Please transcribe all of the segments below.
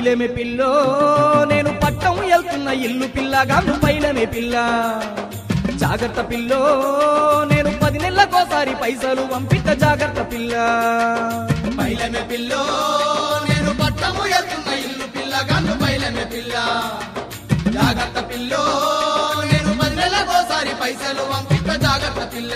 పైలమే pillow నేను పట్టం వెళ్తున్న ఇల్లు పిల్లగాను పైలమే పిల్ల జాగ్రత్త పిల్లో నేను పది నెలలకోసారి పైసలు పంపిత జాగ్రత్త పిల్ల పైలమే పిల్లో నేను పట్టము ఎత్తున్న ఇల్లు పిల్ల గన్ను పైలమే పిల్ల జాగ్రత్త పిల్లో నేను పది నెలకోసారి పైసలు పంపిత జాగ్రత్త పిల్ల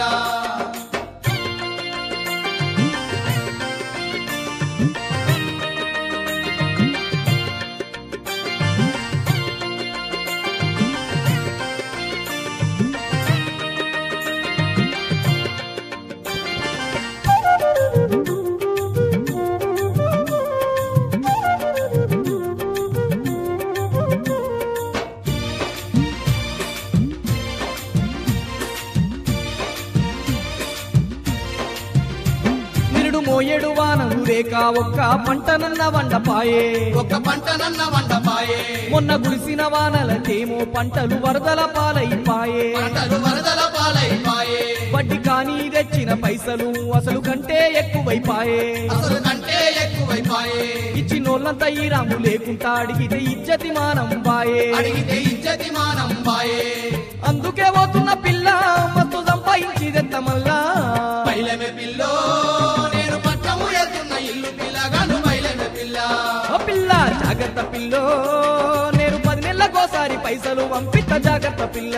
నిరుడు మోయేడు వానలు రేక ఒక్క పంటనన్న వండపాయే ఒక్క పంట నన్న వండపాయే మొన్న గుడిసిన వానలకేమో పంటలు వరదల పాలైపాయే పంటలు వరదల పాలైపాయే వడ్డీ కానీ తెచ్చిన పైసలు అసలు కంటే ఎక్కువైపాయే అసలు కంటే ఎక్కువైపాయే ఇచ్చినోళ్ళంతా ఈ రాము లేకుంటా అడిగితే ఇజ్జతి మానం బాయే అడిగితే ఇజ్జతి మానం పాయే అందుకే పోతున్న పిల్ల మత్తు సంపాదించి మళ్ళా పైలమే పిల్లో నేను పట్టము ఎత్తున్న ఇల్లు పిల్ల గన్ను పైలమే పిల్ల ఓ పిల్ల జాగ్రత్త పిల్లో నేను పది నెలలకోసారి పైసలు పంపిత జాగ్రత్త పిల్ల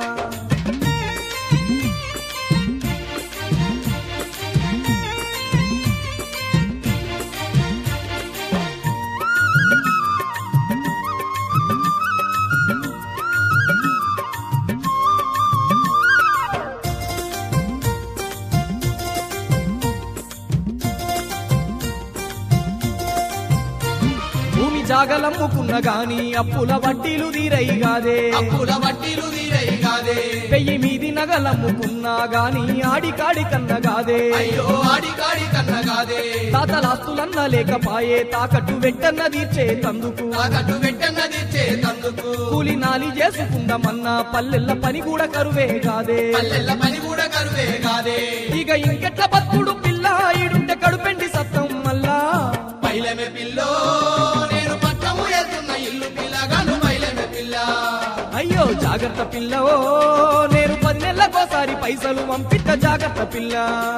భూమి జాగలమ్ముకున్న గాని అప్పుల వడ్డీలు తీరయిగాదే అప్పుల వడ్డీలు తీరై కాదే వెయ్యి మీది నగలమ్ముకున్నా గాని ఆడికాడి కన్నగాదే అయ్యో ఆడి కాడి కన్న కాదే తాతలాస్తులన్న లేకపాయే తాకట్టు వెంటన్న తీర్చే తందుకు తాకట్టు వెంటన్నది చేతందుకు కూలి నాలి చేసుకుందామన్నా పల్లెల్ల పని కూడా కరువే కాదే పల్లెల్ల పని కూడా కరువే కాదే ఇక ఇంకెట్ల బతుకుడు పిల్ల ఈడుంటే కడుపెండి సత్తం మళ్ళా పైలమే పిల్లో నేను పట్టము ఎత్తున్న ఇల్లు పిల్ల గన్ను పైలమే పిల్ల అయ్యో జాగ్రత్త పిల్ల ఓ నేను పది నెలలకోసారి పైసలు పంపిత జాగ్రత్త పిల్ల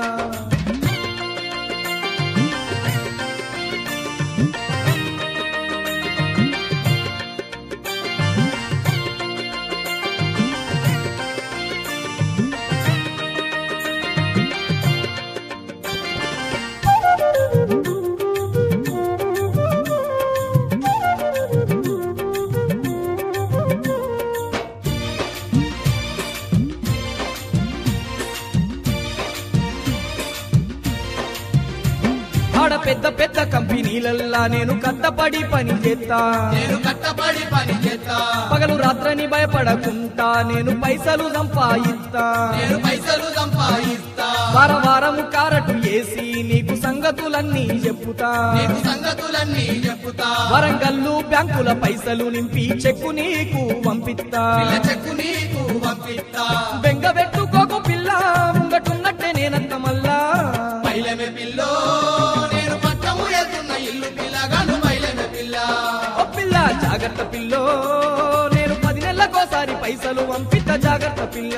ఆడ పెద్ద పెద్ద కంపెనీలల్లా నేను కట్టపడి పని చేస్తా నేను కట్టబడి పని చేస్తా పగలు రాత్రని భయపడకుంటా నేను పైసలు సంపాదిస్తా నేను పైసలు సంపాదిస్తా వార వారము కారటు వేసి నీకు సంగతులన్నీ చెప్పుతా నీకు సంగతులన్నీ చెప్పుతా వరంగల్లు బ్యాంకుల పైసలు నింపి చెక్కు నీకు పంపిస్తా పిల్ల చెక్కు నీకు పంపిస్తా బెంగ పెట్టుకోకు పిల్ల ముంగటున్నట్టే నేనంత మళ్ళా పైలమే పిల్లో నేను పట్టము ఎత్తున్న ఇల్లు పిల్ల గన్ను పైలమే పిల్ల ఓ పిల్ల జాగ్రత్త పిల్లో నేను పది నెలలకోసారి పైసలు పంపిత జాగ్రత్త పిల్ల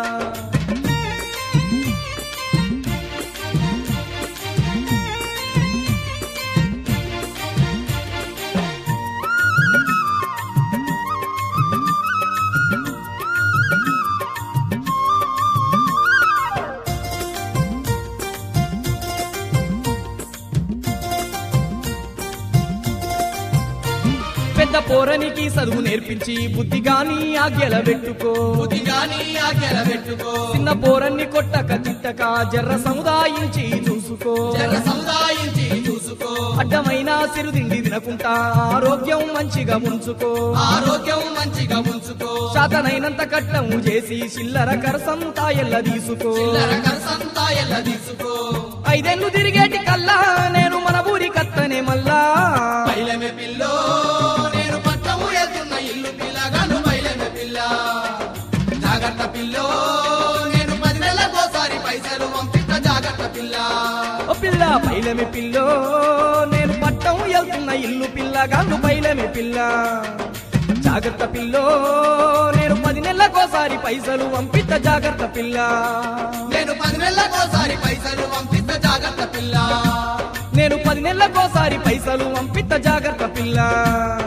పెద్ద పోరనికి చదువు నేర్పించి బుద్ధి గాని ఆజ్ఞల పెట్టుకో బుద్ధిగాని ఆజ్ఞల పెట్టుకో చిన్న పోరన్ని కొట్టక తిట్టక జర్ర సముదాయించి చూసుకో జర సముదాయించి చూసుకో అడ్డమైన సిరుదిండి తినకుంటా ఆరోగ్యం మంచిగా ఉంచుకో ఆరోగ్యం మంచిగా ఉంచుకో శాతనైనంత కట్టము చేసి చిల్లర కరసంతా ఎల్ల తీసుకో చిల్లర కరసంతా ఎల్ల తీసుకో ఐదేళ్లు తిరిగేటి కల్లా నేను మన ఊరి కత్తనే మళ్ళా పైలమే పిల్లో నేను పట్టము ఎత్తున్న ఇల్లు పిల్ల గన్ను పైలమే పిల్ల జాగ్రత్త పిల్లో నేను పది నెలలకోసారి పైసలు పంపిస్తా జాగ్రత్త పిల్ల ఓ పిల్ల పైలమి పిల్లో నేను పట్ట పట్టం వెళ్తున్న ఇల్లు పిల్లగాళ్ళు బయలమే పిల్ల జాగ్రత్త పిల్లో నేను పది నెలలకోసారి పైసలు పంపిత జాగ్రత్త పిల్ల నేను పది నెలలకోసారి పైసలు పంపిస్త జాగ్రత్త పిల్ల నేను పది నెలలకోసారి పైసలు పంపిత జాగ్రత్త పిల్ల